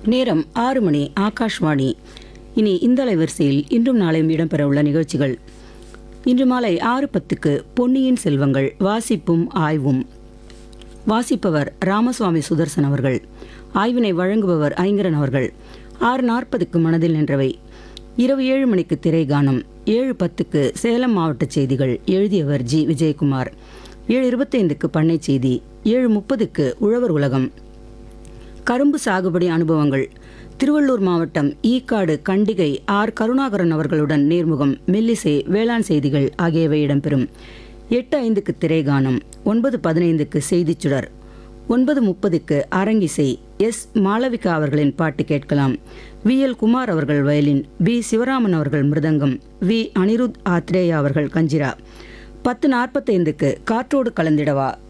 நேரம் ஆறு மணி ஆகாஷ்வாணி இனி இந்த அலைவரிசையில் இன்றும் நாளையும் இடம்பெறவுள்ள நிகழ்ச்சிகள் இன்று மாலை ஆறு பத்துக்கு பொன்னியின் செல்வங்கள் வாசிப்பும் ஆய்வும் வாசிப்பவர் ராமசுவாமி சுதர்சன் அவர்கள் ஆய்வினை வழங்குபவர் ஐங்கரன் அவர்கள் ஆறு நாற்பதுக்கு மனதில் நின்றவை இரவு ஏழு மணிக்கு திரைகானம் ஏழு பத்துக்கு சேலம் மாவட்ட செய்திகள் எழுதியவர் ஜி விஜயகுமார் ஏழு இருபத்தைந்துக்கு பண்ணை செய்தி ஏழு முப்பதுக்கு உழவர் உலகம் கரும்பு சாகுபடி அனுபவங்கள் திருவள்ளூர் மாவட்டம் ஈக்காடு கண்டிகை ஆர் கருணாகரன் அவர்களுடன் நேர்முகம் மெல்லிசை வேளாண் செய்திகள் ஆகியவை இடம்பெறும் எட்டு ஐந்துக்கு திரைகானம் ஒன்பது பதினைந்துக்கு செய்திச் சுடர் ஒன்பது முப்பதுக்கு அரங்கிசை எஸ் மாளவிகா அவர்களின் பாட்டு கேட்கலாம் வி எல் குமார் அவர்கள் வயலின் பி சிவராமன் அவர்கள் மிருதங்கம் வி அனிருத் ஆத்ரேயா அவர்கள் கஞ்சிரா பத்து நாற்பத்தைந்துக்கு காற்றோடு கலந்திடவா